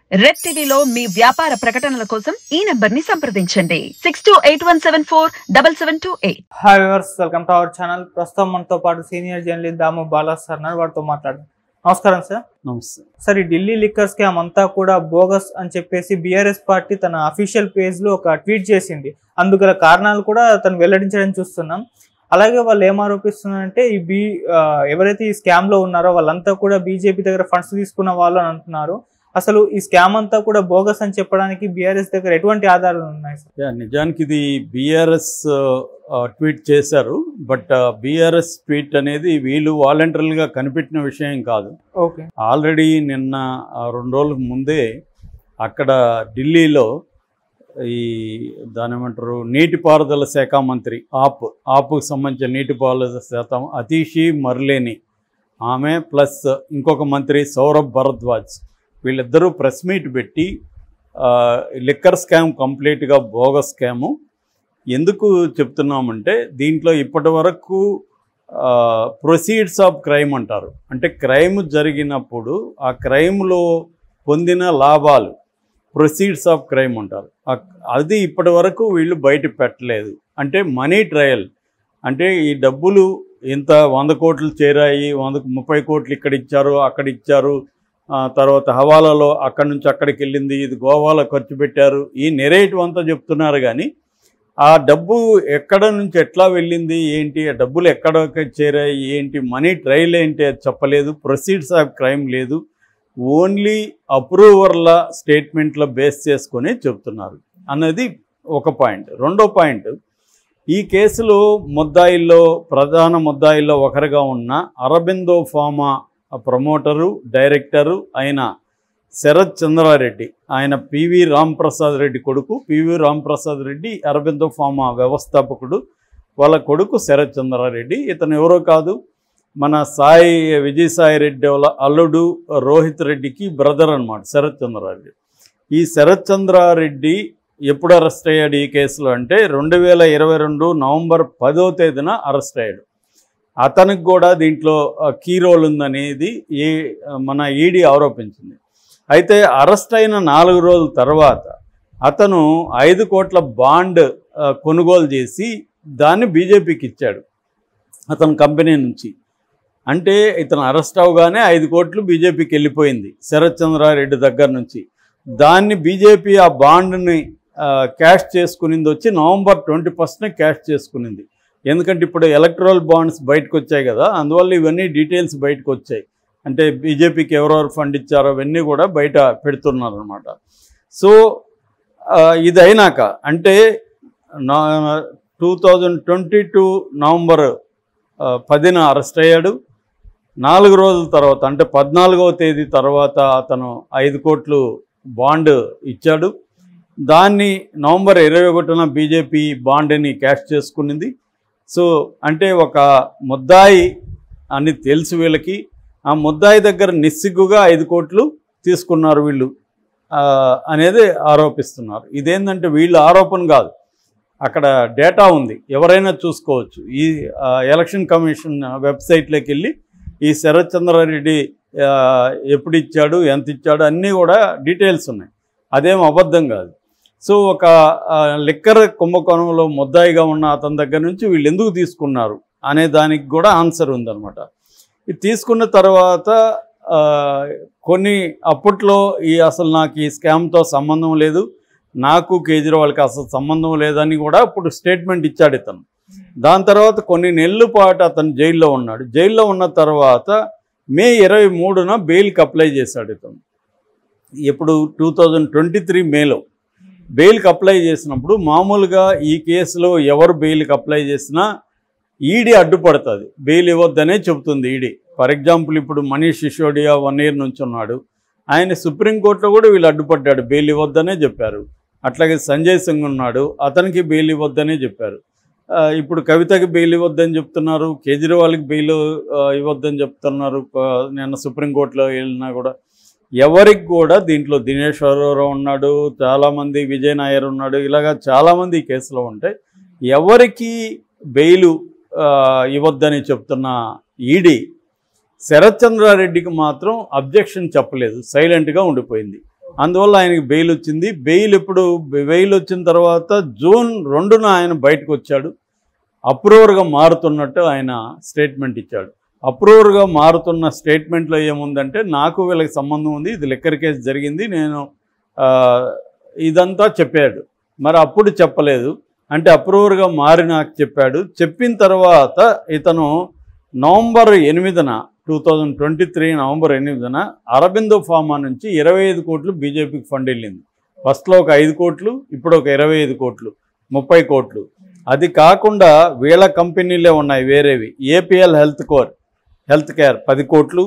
red టీవీలో మీ వ్యాపార ప్రకటనల కోసం ఈ నంబర్ ని సంప్రదించండి six two eight one seven four double seven two eight hi viewers welcome to our channel ప్రస్తుతం మనతో పాటు senior journalist Damu Bala sir ఉన్నారు వారితో మాట్లాడదాం నమస్కారం సార్ నమస్తే సార్ ఈ ఢిల్లీ లిక్కర్ స్కామ్ అంతా కూడా బోగస్ అని చెప్పేసి బీఆర్ఎస్ పార్టీ తన అఫీషియల్ పేజ్ లో ఒక ట్వీట్ చేసింది అందుగల కారణాలు కూడా తను వెల్లడించడం చూస్తున్నాం అలాగే వాళ్ళు ఏం ఆరోపిస్తున్నారంటే ఈ బీ ఆ, ఎవరైతే ఈ స్కామ్ లో ఉన్నారో వాళ్ళంతా కూడా బీజేపీ దగ్గర ఫండ్స్ తీసుకున్న వాళ్ళు అని అంటున్నారు అసలు ఈ స్కామ్ అంతా కూడా బోగస్ అని చెప్పడానికి బీఆర్ఎస్ దగ్గర ఎటువంటి ఆధారాలు ఉన్నాయి సార్ యా, నిజానికి ఇది బీఆర్ఎస్ ట్వీట్ చేశారు బట్ బీఆర్ఎస్ ట్వీట్ అనేది వీళ్ళు వాలంటరీగా కనిపెట్టిన విషయం కాదు ఓకే ఆల్రెడీ నిన్న ఆ, రెండు రోజులకు ముందే అక్కడ ఢిల్లీలో ఈ దాని ఏమంటారు నీటిపారుదల శాఖ మంత్రి ఆప్ ఆప్కు సంబంధించిన నీటిపారుదల శాఖ అతీషి మర్లేని ఆమె ప్లస్ ఇంకొక మంత్రి సౌరభ్ భరద్వాజ్ వీళ్ళిద్దరూ ప్రెస్ మీట్ పెట్టి ఆ, లిక్కర్ స్కామ్ కంప్లీట్గా బోగస్ స్కాము ఎందుకు చెప్తున్నామంటే దీంట్లో ఇప్పటి వరకు ప్రొసీడ్స్ ఆఫ్ క్రైమ్ అంటారు అంటే క్రైమ్ జరిగినప్పుడు ఆ క్రైమ్లో పొందిన లాభాలు ప్రొసీడ్స్ ఆఫ్ క్రైమ్ అంటారు ఆ- అది ఇప్పటి వరకు వీళ్ళు బయట పెట్టలేదు అంటే మనీ ట్రయల్ అంటే ఈ డబ్బులు ఇంత వంద కోట్లు చేరాయి వంద ముప్పై కోట్లు ఇక్కడ ఇచ్చారు అక్కడ ఇచ్చారు ఆ, తర్వాత హవాలాలో అక్కడి నుంచి అక్కడికి వెళ్ళింది ఇది గోవాలో ఖర్చు పెట్టారు ఈ నెరేటివ్ అంతా చెప్తున్నారు కానీ ఆ డబ్బు ఎక్కడ నుంచి ఎట్లా వెళ్ళింది ఏంటి ఆ డబ్బులు ఎక్కడికి చేరాయి ఏంటి మనీ ట్రయల్ ఏంటి అది చెప్పలేదు ప్రొసీడ్స్ ఆఫ్ క్రైమ్ లేదు ఓన్లీ అప్రూవర్ల స్టేట్మెంట్ల బేస్ చేసుకొని చెప్తున్నారు అన్నది ఒక పాయింట్ రెండో పాయింట్ ఈ కేసులో ముద్దాయిల్లో ప్రధాన ముద్దాయిల్లో ఒకరిగా ఉన్న అరబిందో ఫామా ప్రమోటరు డైరెక్టరు అయిన శరత్ చంద్రారెడ్డి ఆయన పివి రాంప్రసాద్ రెడ్డి కొడుకు పివి రాంప్రసాద్ రెడ్డి అరబిందో ఫామా వ్యవస్థాపకుడు వాళ్ళ కొడుకు శరత్ చంద్రారెడ్డి ఇతను ఎవరో కాదు మన సాయి విజయసాయి రెడ్డి వాళ్ళ అల్లుడు రోహిత్ రెడ్డికి బ్రదర్ అన్నమాట శరత్ చంద్రారెడ్డి ఈ శరత్ చంద్రారెడ్డి ఎప్పుడు అరెస్ట్ అయ్యాడు ఈ కేసులో అంటే రెండు వేల ఇరవై రెండు నవంబర్ పదో తేదీన అరెస్ట్ అయ్యాడు అతనికి కూడా దీంట్లో కీ రోల్ ఉందనేది ఏ మన ఈడీ ఆరోపించింది అయితే అరెస్ట్ అయిన నాలుగు రోజుల తర్వాత అతను ఐదు కోట్ల బాండ్ ఆ, కొనుగోలు చేసి దాన్ని బీజేపీకి ఇచ్చాడు అతని కంపెనీ నుంచి అంటే ఇతను అరెస్ట్ అవగానే ఐదు కోట్లు బీజేపీకి వెళ్ళిపోయింది శరత్ చంద్రారెడ్డి దగ్గర నుంచి దాన్ని బీజేపీ ఆ బాండ్ని ఆ, క్యాష్ చేసుకునింది వచ్చి నవంబర్ ట్వంటీ ఫస్ట్నే క్యాష్ చేసుకునింది ఎందుకంటే ఇప్పుడు ఎలక్ట్రల్ బాండ్స్ బయటకు వచ్చాయి కదా అందువల్ల ఇవన్నీ డీటెయిల్స్ బయటకు వచ్చాయి అంటే బీజేపీకి ఎవరెవరు ఫండ్ ఇచ్చారో అవన్నీ కూడా బయట పెడుతున్నారు అనమాట సో ఆ, ఇది అయినాక అంటే నా two thousand twenty two November ఆ, పదిన అరెస్ట్ అయ్యాడు నాలుగు రోజుల తర్వాత అంటే పద్నాలుగవ తేదీ తర్వాత అతను ఐదు కోట్లు బాండ్ ఇచ్చాడు దాన్ని నవంబర్ ఇరవై ఒకటిన బీజేపీ బాండ్ని క్యాష్ చేసుకునింది సో అంటే ఒక ముద్దాయి అని తెలుసు వీళ్ళకి ఆ ముద్దాయి దగ్గర నిస్సిగ్గుగా ఐదు కోట్లు తీసుకున్నారు వీళ్ళు ఆ, అనేది ఆరోపిస్తున్నారు ఇదేంటంటే వీళ్ళ ఆరోపణ కాదు అక్కడ డేటా ఉంది ఎవరైనా చూసుకోవచ్చు ఈ ఆ, ఎలక్షన్ కమిషన్ వెబ్సైట్లోకి వెళ్ళి ఈ శరత్ చంద్రారెడ్డి ఆ, ఎప్పుడు ఇచ్చాడు ఎంత ఇచ్చాడు అన్నీ కూడా డీటెయిల్స్ ఉన్నాయి అదేం అబద్ధం కాదు సో ఒక ఆ, లిక్కర్ కుంభకోణంలో ముద్దాయిగా ఉన్న అతని దగ్గర నుంచి వీళ్ళు ఎందుకు తీసుకున్నారు అనే దానికి కూడా ఆన్సర్ ఉందన్నమాట ఇది తీసుకున్న తర్వాత ఆ, కొన్ని అప్పట్లో ఈ అసలు నాకు ఈ స్కామ్తో సంబంధం లేదు నాకు కేజ్రీవాల్కి అసలు సంబంధం లేదని కూడా అప్పుడు స్టేట్మెంట్ ఇచ్చాడు ఇతను దాని తర్వాత కొన్ని నెలల పాటు అతను జైల్లో ఉన్నాడు జైల్లో ఉన్న తర్వాత మే ఇరవై మూడున బెయిల్కి అప్లై చేశాడు ఇతను ఇప్పుడు టూ థౌజండ్ ట్వంటీ త్రీ మేలో బెయిల్కి అప్లై చేసినప్పుడు మామూలుగా ఈ కేసులో ఎవరు బెయిల్కి అప్లై చేసినా ఈడీ అడ్డుపడుతుంది బెయిల్ ఇవ్వద్దనే చెబుతుంది ఈడీ ఫర్ ఎగ్జాంపుల్ ఇప్పుడు మనీష్ సిసోడియా వన్ ఇయర్ నుంచి ఉన్నాడు ఆయన సుప్రీంకోర్టులో కూడా వీళ్ళు అడ్డుపడ్డాడు బెయిల్ ఇవ్వద్దనే చెప్పారు అట్లాగే సంజయ్ సింగ్ ఉన్నాడు అతనికి బెయిల్ ఇవ్వద్దనే చెప్పారు ఆ, ఇప్పుడు కవితకి బెయిల్ ఇవ్వద్దని చెప్తున్నారు కేజ్రీవాల్కి బెయిల్ ఆ, ఇవ్వద్దని చెప్తున్నారు ఆ, నిన్న సుప్రీంకోర్టులో వెళ్ళినా కూడా ఎవరికి కూడా దీంట్లో దినేష్ వరవరావు ఉన్నాడు చాలామంది విజయ్ నాయర్ ఉన్నాడు ఇలాగా చాలామంది ఈ కేసులో ఉంటాయి ఎవరికి బెయిలు ఆ, ఇవ్వద్దని చెప్తున్న ఈడీ శరత్ చంద్రారెడ్డికి మాత్రం అబ్జెక్షన్ చెప్పలేదు సైలెంట్గా ఉండిపోయింది అందువల్ల ఆయనకి బెయిల్ వచ్చింది బెయిల్ ఇప్పుడు బెయిల్ వచ్చిన తర్వాత జూన్ రెండున ఆయన బయటకు వచ్చాడు అప్రూవర్గా మారుతున్నట్టు ఆయన స్టేట్మెంట్ ఇచ్చాడు అప్రూవర్గా మారుతున్న స్టేట్మెంట్లో ఏముందంటే నాకు వీళ్ళకి సంబంధం ఉంది ఇది లిక్కర్ కేసు జరిగింది నేను ఆ, ఇదంతా చెప్పాడు మరి అప్పుడు చెప్పలేదు అంటే అప్రూవర్గా మారి నాకు చెప్పాడు చెప్పిన తర్వాత ఇతను నవంబర్ ఎనిమిదిన two thousand twenty three November ఎనిమిదిన అరబిందో ఫార్మా నుంచి ఇరవై ఐదు కోట్లు బీజేపీకి ఫండ్ వెళ్ళింది ఫస్ట్లో ఒక ఐదు కోట్లు ఇప్పుడు ఒక ఇరవై ఐదు కోట్లు ముప్పై కోట్లు అది కాకుండా వీళ్ళ కంపెనీలే ఉన్నాయి వేరేవి APL health core health care పది కోట్లు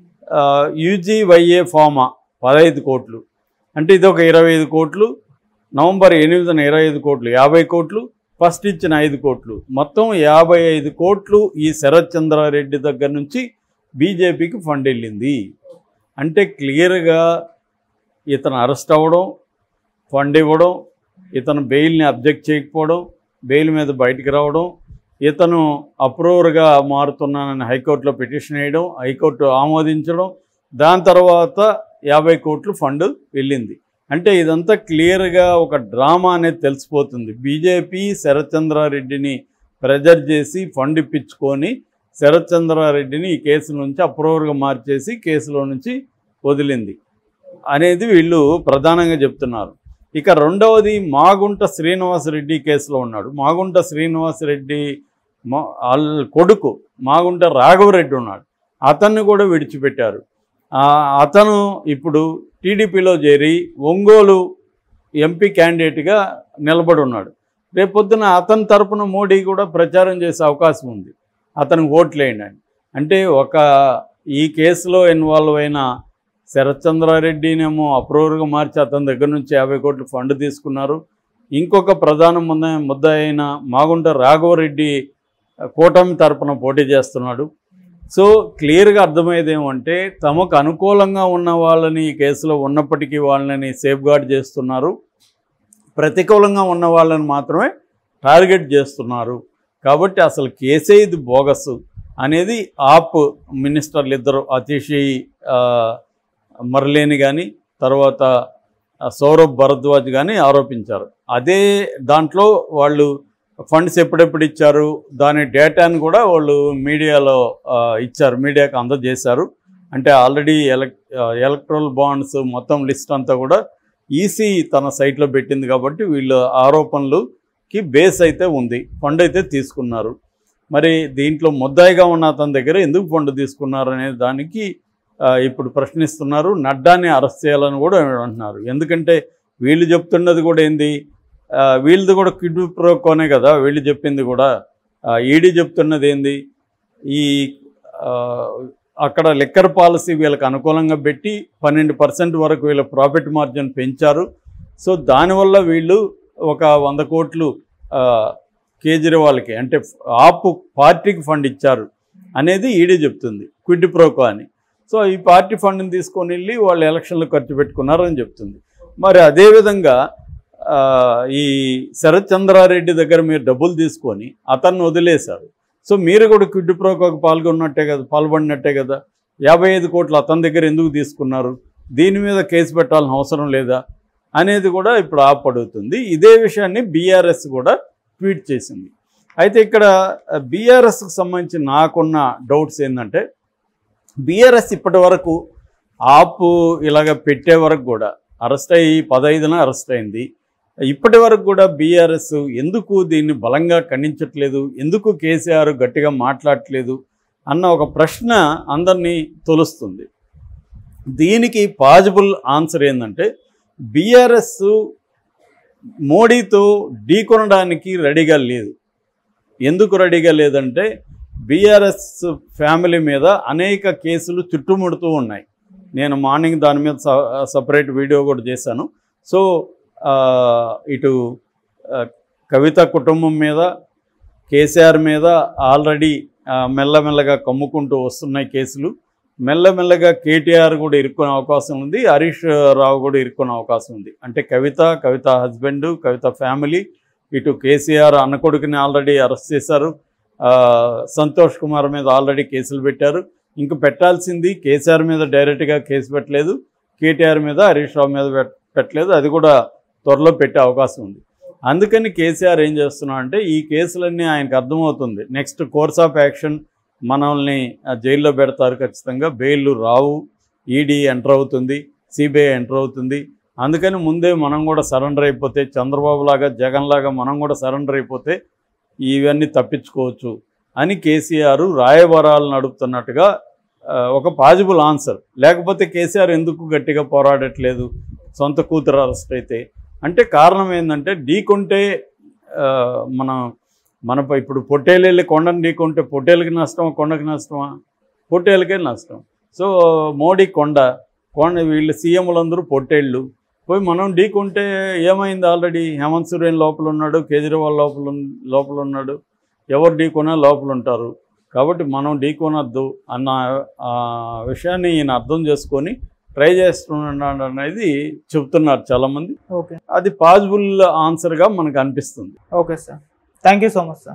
యూజీవైఏ ఫార్మా పదహైదు కోట్లు అంటే ఇది ఒక ఇరవై ఐదు కోట్లు నవంబర్ ఎనిమిదిన ఇరవై ఐదు కోట్లు యాభై కోట్లు ఫస్ట్ ఇచ్చిన ఐదు కోట్లు మొత్తం యాభై ఐదు కోట్లు ఈ శరత్ చంద్రారెడ్డి దగ్గర నుంచి బీజేపీకి ఫండ్ వెళ్ళింది అంటే క్లియర్గా ఇతను అరెస్ట్ అవ్వడం ఫండ్ ఇవ్వడం ఇతను బెయిల్ని అబ్జెక్ట్ చేయకపోవడం బెయిల్ మీద బయటికి రావడం ఇతను అప్రూవర్గా మారుతున్నానని హైకోర్టులో పిటిషన్ వేయడం హైకోర్టు ఆమోదించడం దాని తర్వాత యాభై కోట్లు ఫండ్ వెళ్ళింది అంటే ఇదంతా క్లియర్గా ఒక డ్రామా అనేది తెలిసిపోతుంది బీజేపీ శరత్చంద్రారెడ్డిని ప్రెజర్ చేసి ఫండ్ ఇప్పించుకొని శరత్చంద్రారెడ్డిని ఈ కేసు నుంచి అప్రూవర్గా మార్చేసి కేసులో నుంచి వదిలింది అనేది వీళ్ళు ప్రధానంగా చెప్తున్నారు ఇక రెండవది మాగుంట శ్రీనివాసరెడ్డి కేసులో ఉన్నాడు మాగుంట శ్రీనివాసరెడ్డి మా వాళ్ళ కొడుకు మాగుంట రాఘవరెడ్డి ఉన్నాడు అతన్ని కూడా విడిచిపెట్టారు ఆ, అతను ఇప్పుడు టీడీపీలో చేరి ఒంగోలు ఎంపీ క్యాండిడేట్గా నిలబడి ఉన్నాడు రేపొద్దున అతని తరపున మోడీ కూడా ప్రచారం చేసే అవకాశం ఉంది అతనికి ఓట్లేయండి అని అంటే ఒక ఈ కేసులో ఇన్వాల్వ్ అయిన శరత్చంద్రారెడ్డినేమో అప్రూవర్గా మార్చి అతని దగ్గర నుంచి యాభై కోట్లు ఫండ్ తీసుకున్నారు ఇంకొక ప్రధాన ముద్ద ముద్ద అయిన మాగుంట రాఘవరెడ్డి కూటమి తరపున పోటీ చేస్తున్నాడు సో క్లియర్గా అర్థమయ్యేది ఏమంటే తమకు అనుకూలంగా ఉన్న వాళ్ళని ఈ కేసులో ఉన్నప్పటికీ వాళ్ళని సేఫ్ గార్డ్ చేస్తున్నారు ప్రతికూలంగా ఉన్న వాళ్ళని మాత్రమే టార్గెట్ చేస్తున్నారు కాబట్టి అసలు కేసే ఇది బోగస్ అనేది ఆప్ మినిస్టర్లు ఇద్దరు అతిషి ఆ, మరలేని కానీ తర్వాత ఆ, సౌరభ్ భరద్వాజ్ కానీ ఆరోపించారు అదే దాంట్లో వాళ్ళు ఫండ్స్ ఎప్పుడెప్పుడు ఇచ్చారు దాని డేటాను కూడా వాళ్ళు మీడియాలో ఆ, ఇచ్చారు మీడియాకు అందజేశారు అంటే ఆల్రెడీ ఎలక్ ఎలక్ట్రల్ బాండ్స్ మొత్తం లిస్ట్ అంతా కూడా ఈసీ తన సైట్లో పెట్టింది కాబట్టి వీళ్ళ ఆరోపణలుకి బేస్ అయితే ఉంది ఫండ్ అయితే తీసుకున్నారు మరి దీంట్లో ముద్దాయిగా ఉన్న అతని దగ్గర ఎందుకు ఫండ్ తీసుకున్నారు అనే దానికి ఆ, ఇప్పుడు ప్రశ్నిస్తున్నారు నడ్డాని అరెస్ట్ చేయాలని కూడా అంటున్నారు ఎందుకంటే వీళ్ళు చెప్తున్నది కూడా ఏంది ఆ, వీళ్ళది కూడా కిడ్ ప్రోకోనే కదా వీళ్ళు చెప్పింది కూడా ఈడీ చెప్తున్నది ఏంది ఈ ఆ, అక్కడ లిక్కర్ పాలసీ వీళ్ళకి అనుకూలంగా పెట్టి పన్నెండు పర్సెంట్ వరకు వీళ్ళ ప్రాఫిట్ మార్జిన్ పెంచారు సో దానివల్ల వీళ్ళు ఒక వంద కోట్లు ఆ, కేజ్రీవాల్కి అంటే ఆపు పార్టీకి ఫండ్ ఇచ్చారు అనేది ఈడీ చెప్తుంది క్విడ్ ప్రోకో అని సో ఈ పార్టీ ఫండ్ని తీసుకొని వెళ్ళి వాళ్ళు ఎలక్షన్లు ఖర్చు పెట్టుకున్నారు అని చెప్తుంది మరి అదేవిధంగా ఆ, ఈ శరత్ చంద్రారెడ్డి దగ్గర మీరు డబ్బులు తీసుకొని అతన్ని వదిలేశారు సో మీరు కూడా క్విడ్ ప్రోకోకు పాల్గొన్నట్టే కదా పాల్పడినట్టే కదా యాభై ఐదు కోట్లు అతని దగ్గర ఎందుకు తీసుకున్నారు దీని మీద కేసు పెట్టాల్సిన అవసరం లేదా అనేది కూడా ఇప్పుడు ఆపడుతుంది ఇదే విషయాన్ని బీఆర్ఎస్ కూడా ట్వీట్ చేసింది అయితే ఇక్కడ బీఆర్ఎస్కి సంబంధించి నాకున్న డౌట్స్ ఏంటంటే బీఆర్ఎస్ ఇప్పటి వరకు ఆపు ఇలాగ పెట్టే వరకు కూడా అరెస్ట్ అయ్యి పదహైదున అరెస్ట్ అయింది ఇప్పటి వరకు కూడా బీఆర్ఎస్ ఎందుకు దీన్ని బలంగా ఖండించట్లేదు ఎందుకు కేసీఆర్ గట్టిగా మాట్లాడట్లేదు అన్న ఒక ప్రశ్న అందరినీ తొలుస్తుంది దీనికి పాజిబుల్ ఆన్సర్ ఏంటంటే బీఆర్ఎస్ మోడీతో ఢీకొనడానికి రెడీగా లేదు ఎందుకు రెడీగా లేదంటే బీఆర్ఎస్ ఫ్యామిలీ మీద అనేక కేసులు చుట్టుముడుతూ ఉన్నాయి నేను మార్నింగ్ దాని మీద సపరేట్ వీడియో కూడా చేశాను సో ఆ, ఇటు ఆ, కవిత కుటుంబం మీద కేసీఆర్ మీద ఆల్రెడీ ఆ, మెల్లమెల్లగా కమ్ముకుంటూ వస్తున్నాయి కేసులు మెల్లమెల్లగా కేటీఆర్ కూడా ఇరుక్కునే అవకాశం ఉంది హరీష్ రావు కూడా ఇరుక్కునే అవకాశం ఉంది అంటే కవిత కవిత హస్బెండ్ కవిత ఫ్యామిలీ ఇటు కేసీఆర్ అన్న కొడుకుని ఆల్రెడీ అరెస్ట్ చేశారు ఆ, సంతోష్ కుమార్ మీద ఆల్రెడీ కేసులు పెట్టారు ఇంక పెట్టాల్సింది కేసీఆర్ మీద డైరెక్ట్గా కేసు పెట్టలేదు కేటీఆర్ మీద హరీష్ రావు మీద పెట్- పెట్టలేదు అది కూడా త్వరలో పెట్టే అవకాశం ఉంది అందుకని కేసీఆర్ ఏం చేస్తున్నా అంటే ఈ కేసులన్నీ ఆయనకు అర్థమవుతుంది నెక్స్ట్ కోర్స్ ఆఫ్ యాక్షన్ మనల్ని ఆ, జైల్లో పెడతారు ఖచ్చితంగా బెయిల్ రావు ఈడీ ఎంటర్ అవుతుంది సిబిఐ ఎంటర్ అవుతుంది అందుకని ముందే మనం కూడా సరెండర్ అయిపోతే చంద్రబాబు లాగా జగన్ లాగా మనం కూడా సరెండర్ అయిపోతే ఇవన్నీ తప్పించుకోవచ్చు అని కేసీఆర్ రాయబారాలు నడుపుతున్నట్టుగా ఆ, ఒక పాజిబుల్ ఆన్సర్ లేకపోతే కేసీఆర్ ఎందుకు గట్టిగా పోరాడట్లేదు సొంత కూతురు అరెస్ట్ అయితే అంటే కారణం ఏంటంటే ఢీకొంటే ఆ, మనం మన ఇప్పుడు పొట్టేలు వెళ్ళి కొండను ఢీకొంటే పొట్టేలకి నష్టమా కొండకి నష్టమా పొట్టేలకే నష్టం సో మోడీ కొండ కొండ వీళ్ళు సీఎంలందరూ పొట్టేళ్ళు పోయి మనం ఢీకొంటే ఏమైంది ఆల్రెడీ హేమంత్ సోరెన్ లోపల ఉన్నాడు కేజ్రీవాల్ లోపల ఉన్- లోపల ఉన్నాడు ఎవరు ఢీకొనా లోపల ఉంటారు కాబట్టి మనం ఢీకొనొద్దు అన్న ఆ విషయాన్ని ఈయన అర్థం చేసుకొని ట్రై చేస్తున్నాడు అనేది చెప్తున్నారు చాలామంది ఓకే అది పాజిబుల్ ఆన్సర్గా మనకు అనిపిస్తుంది okay sir thank you so much sir